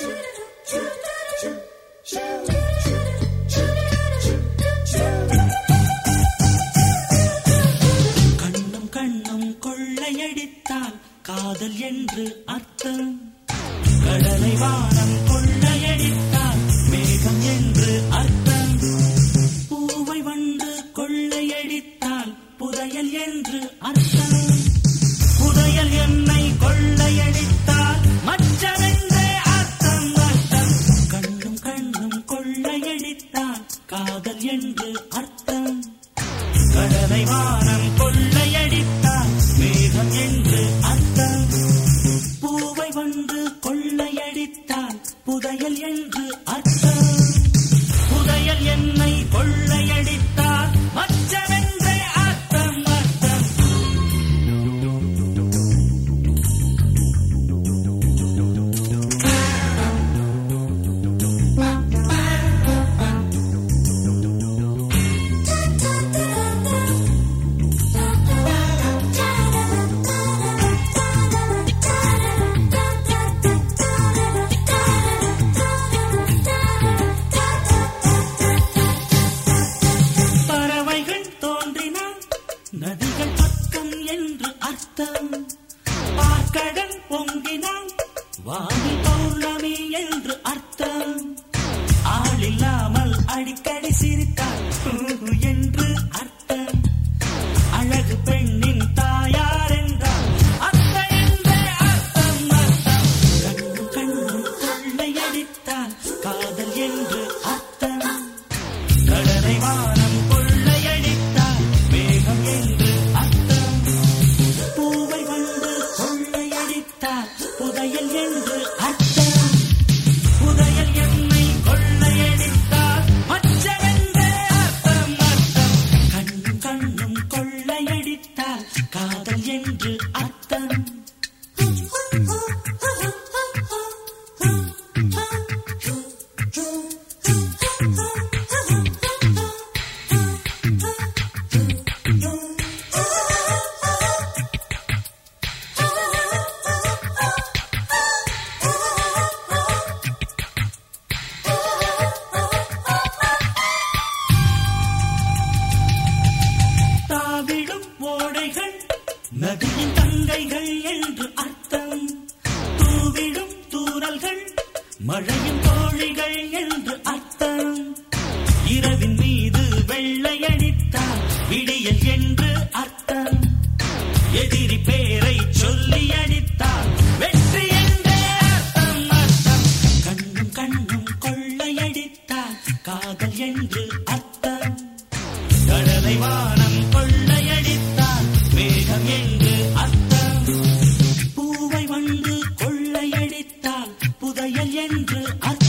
கண்ணும் கண்ணும் கொள்ளையடித்தால் காதல் என்று அர்த்தம் கடலை வானம் கொள்ளையடித்தால் மேகம் என்று அர்த்தம் பூவை வந்து கொள்ளையடித்தால் புதையல் என்று அர்த்தம் புதையல் என்னை கொள்ளையடித்தால் மச்சமென்றே அர்த்தம் அர்த்தம் கண்ணும் கண்ணும் கொள்ளையடித்தால் காதல் என்று அர்த்தம் கடலை வானம் கொள்ளையடித்தால் மேகம் என்று அர்த்தம் பூவை வந்து கொள்ளையடித்தால் புதையல் என்று அர்த்தம் புதையல் என்னை கொள்ளையடித்தால் மச்சமென்றே அர்த்தம் அர்த்தம் பறவைகள் தோன்றினால் நதிகள் பக்கம் என்று அர்த்தம் பார்க்கடல் பொங்கினால் வானில் பௌர்ணமி என்று அர்த்தம் ஆளில்லாமல் அடிக்கடி சிரித்தால் ஹூ என்று அர்த்தம் அழகு பெண்ணின் தாயார் என்றால் அத்தை என்றே அர்த்தம் அர்த்தம் கண்ணும் கண்ணும் கொள்ளையடித்தால் காதல் என்று அர்த்தம் கடலை வானம் கொள்ளையடித்தால் மேகம் என்று அர்த்தம் பூவை வந்து கொள்ளையடித்தால் புதையல் என்று அர்த்தம் புதையல் என்னை கொள்ளையடித்தால் மச்சமென்றே அர்த்தம் அர்த்தம் கண்ணும் கண்ணும் கொள்ளையடித்தால் காதல் என்று அர்த்தம் தாவிடும் ஓடைகள் நதியின் தங்கைகள் என்று அர்த்தம் தூவிடும் தூறல்கள் மழையின் தோழிகள் என்று அர்த்தம் இரவின் மீது வெள்ளையடித்தால் விடியல் என்று அர்த்தம் எதிரி பேரை சொல்லி அடித்தால் வெற்றி என்றே அர்த்தம் அர்த்தம் கண்ணும் கண்ணும் கொள்ளையடித்தால் காதல் என்று அர்த்தம் கடலை வானம் கொள்ளையடித்தால் மேகம் என்று அர்த்தம் பூவை வந்து கொள்ளையடித்தால் புதையல் என்று அர்த்தம்